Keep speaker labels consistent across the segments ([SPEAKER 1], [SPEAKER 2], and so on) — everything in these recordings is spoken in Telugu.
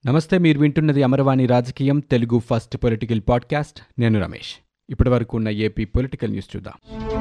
[SPEAKER 1] నమస్తే మీరు వింటున్నది అమరవాణి రాజకీయం తెలుగు ఫస్ట్ పొలిటికల్ పాడ్కాస్ట్ నేను రమేష్ ఇప్పటి వరకు ఉన్న ఏపీ పొలిటికల్ న్యూస్ చూద్దాం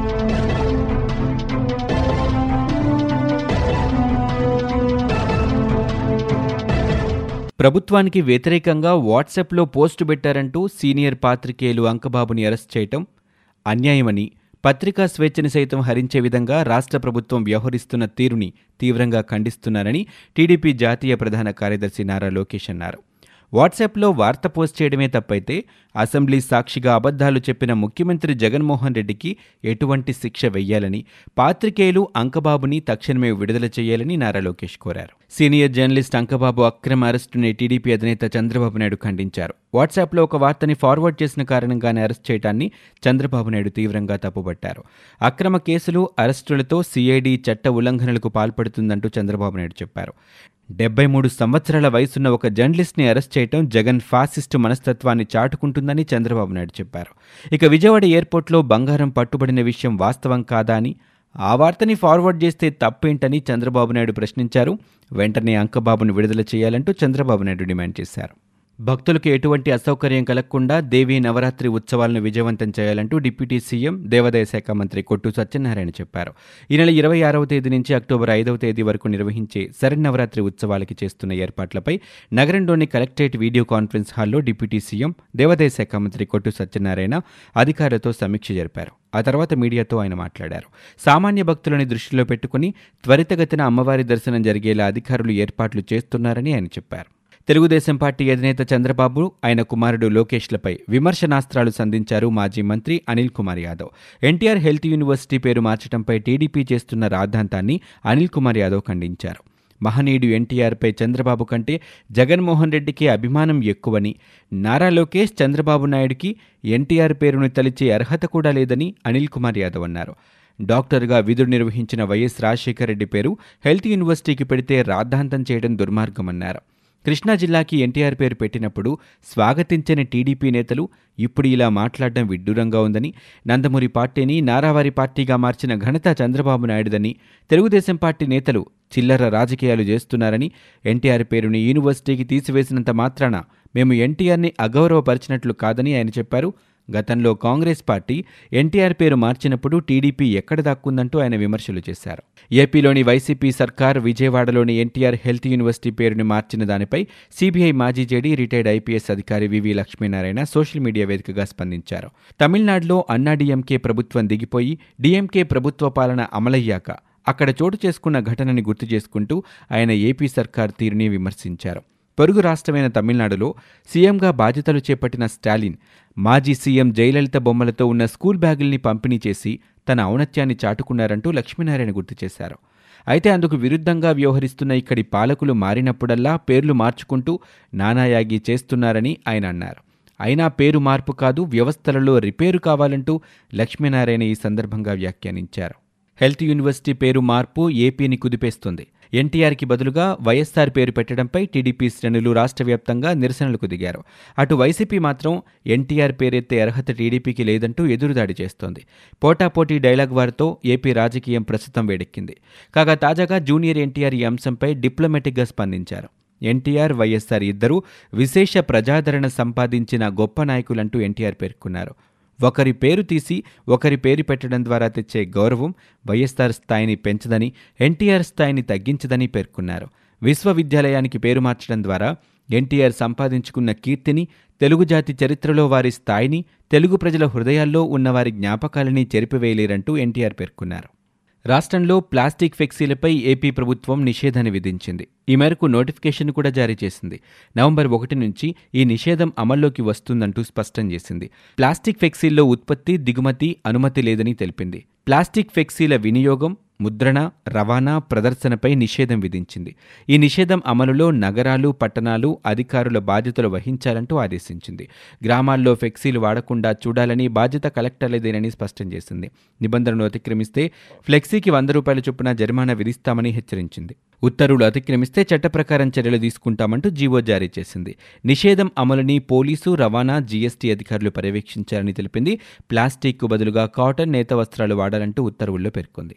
[SPEAKER 1] ప్రభుత్వానికి వ్యతిరేకంగా వాట్సాప్లో పోస్టు పెట్టారంటూ సీనియర్ పాత్రికేయులు అంకబాబుని అరెస్ట్ చేయటం అన్యాయమని పత్రికా స్వేచ్ఛని సైతం హరించే విధంగా రాష్ట్ర ప్రభుత్వం వ్యవహరిస్తున్న తీరుని తీవ్రంగా ఖండిస్తున్నారని టీడీపీ జాతీయ ప్రధాన కార్యదర్శి నారా లోకేష్ అన్నారు వాట్సాప్లో వార్త పోస్ట్ చేయడమే తప్పైతే అసెంబ్లీ సాక్షిగా అబద్ధాలు చెప్పిన ముఖ్యమంత్రి జగన్మోహన్ రెడ్డికి ఎటువంటి శిక్ష వెయ్యాలని పాత్రికేయులు అంకబాబుని తక్షణమే విడుదల చేయాలని నారా లోకేష్ కోరారు సీనియర్ జర్నలిస్ట్ అంకబాబు అక్రమ అరెస్టుని టీడీపీ అధినేత చంద్రబాబు నాయుడు ఖండించారు వాట్సాప్లో ఒక వార్తని ఫార్వర్డ్ చేసిన కారణంగానే అరెస్ట్ చేయడాన్ని చంద్రబాబు నాయుడు తీవ్రంగా తప్పుపట్టారు అక్రమ కేసులు అరెస్టులతో సీఐడి చట్ట ఉల్లంఘనలకు పాల్పడుతుందంటూ చంద్రబాబు నాయుడు చెప్పారు డెబ్బై మూడు సంవత్సరాల వయసున్న ఒక జర్నలిస్ట్ని అరెస్ట్ చేయడం జగన్ ఫాసిస్టు మనస్తత్వాన్ని చాటుకుంటుందని చంద్రబాబు నాయుడు చెప్పారు ఇక విజయవాడ ఎయిర్పోర్ట్లో బంగారం పట్టుబడిన విషయం వాస్తవం కాదా అని ఆ వార్తని ఫార్వర్డ్ చేస్తే తప్పేంటని చంద్రబాబు నాయుడు ప్రశ్నించారు వెంటనే అంకబాబును విడుదల చేయాలంటూ చంద్రబాబు నాయుడు డిమాండ్ చేశారు భక్తులకు ఎటువంటి అసౌకర్యం కలగకుండా దేవీ నవరాత్రి ఉత్సవాలను విజయవంతం చేయాలంటూ డిప్యూటీ సీఎం దేవాదాయ శాఖ మంత్రి కొట్టు సత్యనారాయణ చెప్పారు ఈ నెల ఇరవై ఆరవ తేదీ నుంచి అక్టోబర్ ఐదవ తేదీ వరకు నిర్వహించే శరన్నవరాత్రి ఉత్సవాలకి చేస్తున్న ఏర్పాట్లపై నగరంలోని కలెక్టరేట్ వీడియో కాన్ఫరెన్స్ హాల్లో డిప్యూటీ సీఎం దేవాదాయ శాఖ మంత్రి కొట్టు సత్యనారాయణ అధికారులతో సమీక్ష జరిపారు ఆ తర్వాత మీడియాతో ఆయన మాట్లాడారు సామాన్య భక్తులని దృష్టిలో పెట్టుకుని త్వరితగతిన అమ్మవారి దర్శనం జరిగేలా అధికారులు ఏర్పాట్లు చేస్తున్నారని ఆయన చెప్పారు తెలుగుదేశం పార్టీ అధినేత చంద్రబాబు ఆయన కుమారుడు లోకేష్లపై విమర్శనాస్త్రాలు సంధించారు మాజీ మంత్రి Anil Kumar Yadav NTR health university పేరు మార్చడంపై టీడీపీ చేస్తున్న రాద్ధాంతాన్ని అనిల్ కుమార్ యాదవ్ ఖండించారు మహనీయుడు ఎన్టీఆర్పై చంద్రబాబు కంటే జగన్మోహన్ రెడ్డికి అభిమానం ఎక్కువని నారా లోకేష్ చంద్రబాబు నాయుడికి ఎన్టీఆర్ పేరును తలిచే అర్హత కూడా లేదని అనిల్ కుమార్ యాదవ్ అన్నారు డాక్టర్గా విధులు నిర్వహించిన వైఎస్ రాజశేఖర రెడ్డి పేరు హెల్త్ యూనివర్సిటీకి పెడితే రాద్ధాంతం చేయడం దుర్మార్గమన్నారు కృష్ణా జిల్లాకి ఎన్టీఆర్ పేరు పెట్టినప్పుడు స్వాగతించని టీడీపీ నేతలు ఇప్పుడు ఇలా మాట్లాడడం విడ్డూరంగా ఉందని నందమూరి పార్టీని నారావారి పార్టీగా మార్చిన ఘనత చంద్రబాబు నాయుడుదని తెలుగుదేశం పార్టీ నేతలు చిల్లర రాజకీయాలు చేస్తున్నారని ఎన్టీఆర్ పేరుని యూనివర్సిటీకి తీసివేసినంత మాత్రాన మేము ఎన్టీఆర్ని అగౌరవపరిచినట్లు కాదని ఆయన చెప్పారు గతంలో కాంగ్రెస్ పార్టీ ఎన్టీఆర్ పేరు మార్చినప్పుడు టీడీపీ ఎక్కడ దాక్కుందంటూ ఆయన విమర్శలు చేశారు ఏపీలోని వైసీపీ సర్కార్ విజయవాడలోని ఎన్టీఆర్ హెల్త్ యూనివర్సిటీ పేరుని మార్చిన దానిపై సీబీఐ మాజీ జేడీ రిటైర్డ్ ఐపీఎస్ అధికారి వివి లక్ష్మీనారాయణ సోషల్ మీడియా వేదికగా స్పందించారు తమిళనాడులో అన్నాడీఎంకే ప్రభుత్వం దిగిపోయి డీఎంకే ప్రభుత్వ పాలన అమలయ్యాక అక్కడ చోటు చేసుకున్న ఘటనని గుర్తు చేసుకుంటూ ఆయన ఏపీ సర్కార్ తీరుని విమర్శించారు పొరుగు రాష్ట్రమైన తమిళనాడులో సీఎంగా బాధ్యతలు చేపట్టిన స్టాలిన్ మాజీ సీఎం జయలలిత బొమ్మలతో ఉన్న స్కూల్ బ్యాగుల్ని పంపిణీ చేసి తన ఔన్నత్యాన్ని చాటుకున్నారంటూ లక్ష్మీనారాయణ గుర్తు చేశారు అయితే అందుకు విరుద్ధంగా వ్యవహరిస్తున్న ఇక్కడి పాలకులు మారినప్పుడల్లా పేర్లు మార్చుకుంటూ నానాయాగి చేస్తున్నారని ఆయన అన్నారు అయినా పేరు మార్పు కాదు వ్యవస్థలలో రిపేరు కావాలంటూ లక్ష్మీనారాయణ ఈ సందర్భంగా వ్యాఖ్యానించారు హెల్త్ యూనివర్సిటీ పేరు మార్పు ఏపీని కుదిపేస్తుంది ఎన్టీఆర్కి బదులుగా వైఎస్ఆర్ పేరు పెట్టడంపై టీడీపీ శ్రేణులు రాష్ట్ర వ్యాప్తంగా నిరసనలకు దిగారు అటు వైసీపీ మాత్రం ఎన్టీఆర్ పేరెత్తే అర్హత టీడీపీకి లేదంటూ ఎదురుదాడి చేస్తోంది పోటాపోటీ డైలాగ్ వారితో ఏపీ రాజకీయం ప్రస్తుతం వేడెక్కింది కాగా తాజాగా జూనియర్ ఎన్టీఆర్ ఈ అంశంపై డిప్లొమాటిక్గా స్పందించారు ఎన్టీఆర్ వైఎస్ఆర్ ఇద్దరూ విశేష ప్రజాదరణ సంపాదించిన గొప్ప నాయకులంటూ ఎన్టీఆర్ పేర్కొన్నారు ఒకరి పేరు తీసి ఒకరి పేరు పెట్టడం ద్వారా తెచ్చే గౌరవం వైఎస్ఆర్ స్థాయిని పెంచదని ఎన్టీఆర్ స్థాయిని తగ్గించదని పేర్కొన్నారు విశ్వవిద్యాలయానికి పేరు మార్చడం ద్వారా ఎన్టీఆర్ సంపాదించుకున్న కీర్తిని తెలుగు జాతి చరిత్రలో వారి స్థాయిని తెలుగు ప్రజల హృదయాల్లో ఉన్న వారి జ్ఞాపకాలని చెరిపివేయలేరంటూ ఎన్టీఆర్ పేర్కొన్నారు రాష్ట్రంలో ప్లాస్టిక్ ఫ్లెక్సీలపై ఏపీ ప్రభుత్వం నిషేధాన్ని విధించింది ఈ మేరకు నోటిఫికేషన్ కూడా జారీ చేసింది నవంబర్ ఒకటి నుంచి ఈ నిషేధం అమల్లోకి వస్తుందంటూ స్పష్టం చేసింది ప్లాస్టిక్ ఫ్లెక్సీల్లో ఉత్పత్తి దిగుమతి అనుమతి లేదని తెలిపింది ప్లాస్టిక్ ఫ్లెక్సీల వినియోగం ముద్రణ రవాణా ప్రదర్శనపై నిషేధం విధించింది ఈ నిషేధం అమలులో నగరాలు పట్టణాలు అధికారుల బాధ్యతలు వహించాలంటూ ఆదేశించింది గ్రామాల్లో ఫ్లెక్సీలు వాడకుండా చూడాలని బాధ్యత కలెక్టర్లదేనని స్పష్టం చేసింది నిబంధనలు అతిక్రమిస్తే ఫ్లెక్సీకి వంద రూపాయల చొప్పున జరిమానా విధిస్తామని హెచ్చరించింది ఉత్తర్వులు అతిక్రమిస్తే చట్ట ప్రకారం చర్యలు తీసుకుంటామంటూ జీవో జారీ చేసింది నిషేధం అమలుని పోలీసు రవాణా జీఎస్టీ అధికారులు పర్యవేక్షించారని తెలిపింది ప్లాస్టిక్కు బదులుగా కాటన్ నేత వస్త్రాలు వాడాలంటూ ఉత్తర్వుల్లో పేర్కొంది ఆంధ్రప్రదేశ్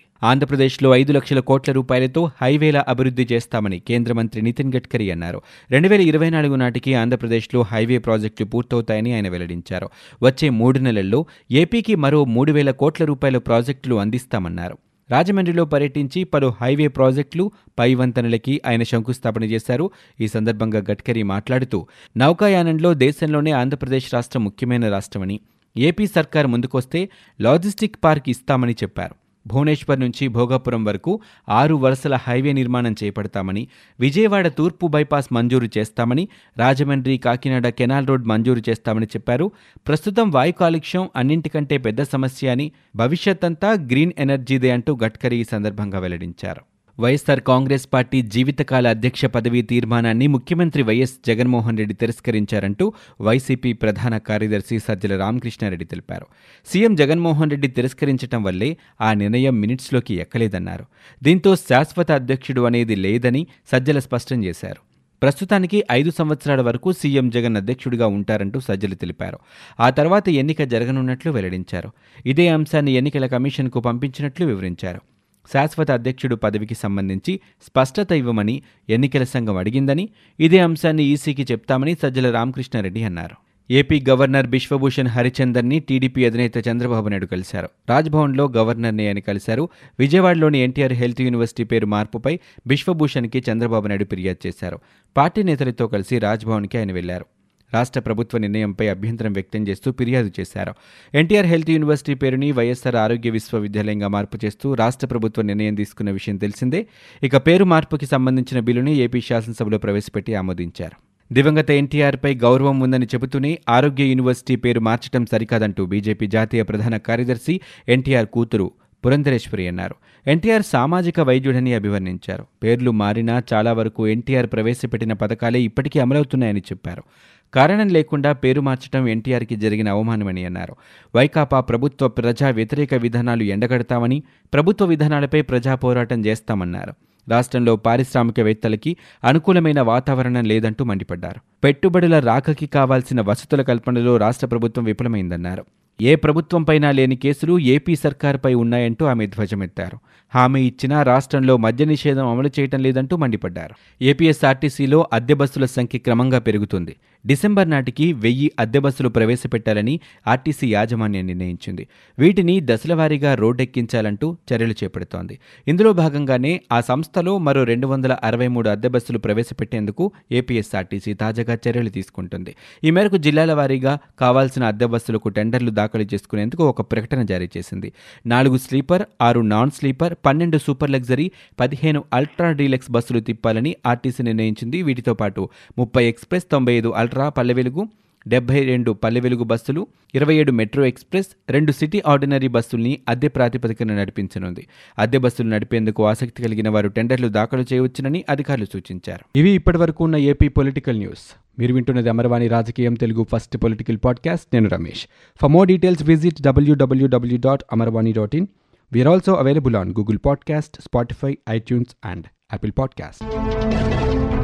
[SPEAKER 1] ఆంధ్రప్రదేశ్లో ఐదు లక్షల కోట్ల రూపాయలతో హైవేల అభివృద్ధి చేస్తామని కేంద్ర మంత్రి నితిన్ గడ్కరీ అన్నారు రెండు వేల ఇరవై నాలుగు నాటికి ఆంధ్రప్రదేశ్లో హైవే ప్రాజెక్టులు పూర్తవుతాయని ఆయన వెల్లడించారు వచ్చే మూడు నెలల్లో ఏపీకి మరో మూడు వేల కోట్ల రూపాయల ప్రాజెక్టులు అందిస్తామన్నారు రాజమండ్రిలో పర్యటించి పలు హైవే ప్రాజెక్టులు పై వంతెనలకి ఆయన శంకుస్థాపన చేశారు ఈ సందర్భంగా గడ్కరీ మాట్లాడుతూ నౌకాయానంలో దేశంలోనే ఆంధ్రప్రదేశ్ రాష్ట్రం ముఖ్యమైన రాష్ట్రమని ఏపీ సర్కార్ ముందుకొస్తే లాజిస్టిక్ పార్క్ ఇస్తామని చెప్పారు భువనేశ్వర్ నుంచి భోగాపురం వరకు ఆరు వరుసల హైవే నిర్మాణం చేపడతామని విజయవాడ తూర్పు బైపాస్ మంజూరు చేస్తామని రాజమండ్రి కాకినాడ కెనాల్ రోడ్ మంజూరు చేస్తామని చెప్పారు ప్రస్తుతం వాయు కాలుష్యం అన్నింటికంటే పెద్ద సమస్య అని భవిష్యత్ అంతా గ్రీన్ ఎనర్జీదే అంటూ గడ్కరీ ఈ సందర్భంగా వెల్లడించారు వైఎస్సార్ కాంగ్రెస్ పార్టీ జీవితకాల అధ్యక్ష పదవీ తీర్మానాన్ని ముఖ్యమంత్రి వైఎస్ జగన్మోహన్ రెడ్డి తిరస్కరించారంటూ వైసీపీ ప్రధాన కార్యదర్శి సజ్జల రామకృష్ణారెడ్డి తెలిపారు సీఎం జగన్మోహన్ రెడ్డి తిరస్కరించడం వల్లే ఆ నిర్ణయం మినిట్స్లోకి ఎక్కలేదన్నారు దీంతో శాశ్వత అధ్యక్షుడు అనేది లేదని సజ్జల స్పష్టం చేశారు ప్రస్తుతానికి ఐదు సంవత్సరాల వరకు సీఎం జగన్ అధ్యక్షుడిగా ఉంటారంటూ సజ్జలు తెలిపారు ఆ తర్వాత ఎన్నిక జరగనున్నట్లు వెల్లడించారు ఇదే అంశాన్ని ఎన్నికల కమిషన్కు పంపించినట్లు వివరించారు శాశ్వత అధ్యక్షుడు పదవికి సంబంధించి స్పష్టత ఇవ్వమని ఎన్నికల సంఘం అడిగిందని ఇదే అంశాన్ని ఈసీకి చెప్తామని సజ్జల రామకృష్ణారెడ్డి అన్నారు ఏపీ గవర్నర్ బిశ్వభూషణ్ హరిచందర్ని టీడీపీ అధినేత చంద్రబాబు నాయుడు కలిశారు రాజ్భవన్లో గవర్నర్ని ఆయన కలిశారు విజయవాడలోని ఎన్టీఆర్ హెల్త్ యూనివర్సిటీ పేరు మార్పుపై బిశ్వభూషణ్కి చంద్రబాబు నాయుడు ఫిర్యాదు చేశారు పార్టీ నేతలతో కలిసి రాజ్భవన్కి ఆయన వెళ్లారు రాష్ట్ర ప్రభుత్వ నిర్ణయంపై అభ్యంతరం వ్యక్తం చేస్తూ ఫిర్యాదు చేశారు ఎన్టీఆర్ హెల్త్ యూనివర్సిటీ పేరుని వైఎస్సార్ ఆరోగ్య విశ్వవిద్యాలయంగా మార్పు చేస్తూ రాష్ట్ర ప్రభుత్వం నిర్ణయం తీసుకున్న విషయం తెలిసిందే ఇక పేరు మార్పుకి సంబంధించిన బిల్లుని ఏపీ శాసనసభలో ప్రవేశపెట్టి ఆమోదించారు దివంగత ఎన్టీఆర్పై గౌరవం ఉందని చెబుతూనే ఆరోగ్య యూనివర్సిటీ పేరు మార్చడం సరికాదంటూ బీజేపీ జాతీయ ప్రధాన కార్యదర్శి ఎన్టీఆర్ కూతురు పురంధరేశ్వరి అన్నారు ఎన్టీఆర్ సామాజిక వైద్యుడని అభివర్ణించారు పేర్లు మారినా చాలా వరకు ఎన్టీఆర్ ప్రవేశపెట్టిన పథకాలే ఇప్పటికీ అమలవుతున్నాయని చెప్పారు కారణం లేకుండా పేరు మార్చడం ఎన్టీఆర్కి జరిగిన అవమానమని అన్నారు వైకాపా ప్రభుత్వ ప్రజా వ్యతిరేక విధానాలు ఎండగడతామని ప్రభుత్వ విధానాలపై ప్రజా పోరాటం చేస్తామన్నారు రాష్ట్రంలో పారిశ్రామికవేత్తలకి అనుకూలమైన వాతావరణం లేదంటూ మండిపడ్డారు పెట్టుబడుల రాకకి కావాల్సిన వసతుల కల్పనలో రాష్ట్ర ప్రభుత్వం విఫలమైందన్నారు ఏ ప్రభుత్వంపైనా లేని కేసులు ఏపీ సర్కార్పై ఉన్నాయంటూ ఆమె ధ్వజమెత్తారు హామీ ఇచ్చినా రాష్ట్రంలో మద్య నిషేధం అమలు చేయటం లేదంటూ మండిపడ్డారు ఏపీఎస్ఆర్టీసీలో అద్దె బస్సుల సంఖ్య క్రమంగా పెరుగుతుంది డిసెంబర్ నాటికి వెయ్యి అద్దె బస్సులు ప్రవేశపెట్టాలని ఆర్టీసీ యాజమాన్యం నిర్ణయించింది వీటిని దశలవారీగా రోడ్డెక్కించాలంటూ చర్యలు చేపడుతోంది ఇందులో భాగంగానే ఆ సంస్థలో మరో రెండు వందల అరవై మూడు అద్దె బస్సులు ప్రవేశపెట్టేందుకు ఏపీఎస్ఆర్టీసీ తాజాగా చర్యలు తీసుకుంటుంది ఈ మేరకు జిల్లాల వారీగా కావాల్సిన అద్దె బస్సులకు టెండర్లు దాఖలు చేసుకునేందుకు ఒక ప్రకటన జారీ చేసింది నాలుగు స్లీపర్ ఆరు నాన్ స్లీపర్ పన్నెండు సూపర్ లగ్జరీ పదిహేను అల్ట్రా డీలక్స్ బస్సులు తిప్పాలని ఆర్టీసీ నిర్ణయించింది వీటితో పాటు ముప్పై ఎక్స్ప్రెస్ తొంభై ఐదు అల్ట్రా పల్లె వెలుగు డెబ్బై రెండు పల్లె వెలుగు బస్సులు ఇరవై ఏడు మెట్రో ఎక్స్ప్రెస్ రెండు సిటీ ఆర్డినరీ బస్సుల్ని అద్దె ప్రాతిపదికన నడిపించనుంది అద్దె బస్సులు నడిపేందుకు ఆసక్తి కలిగిన వారు టెండర్లు దాఖలు చేయవచ్చునని అధికారులు సూచించారు ఇవి ఇప్పటివరకు ఉన్న ఏపీ పొలిటికల్ న్యూస్ మీరు వింటున్నది అమరవాణి రాజకీయం తెలుగు ఫస్ట్ పొలిటికల్ పాడ్కాస్ట్ నేను Ramesh for more details visit డబ్ల్యూడబ్ల్యూడబ్ల్యూ dot Amarvani dot in we're also available on Google podcast Spotify iTunes and Apple podcast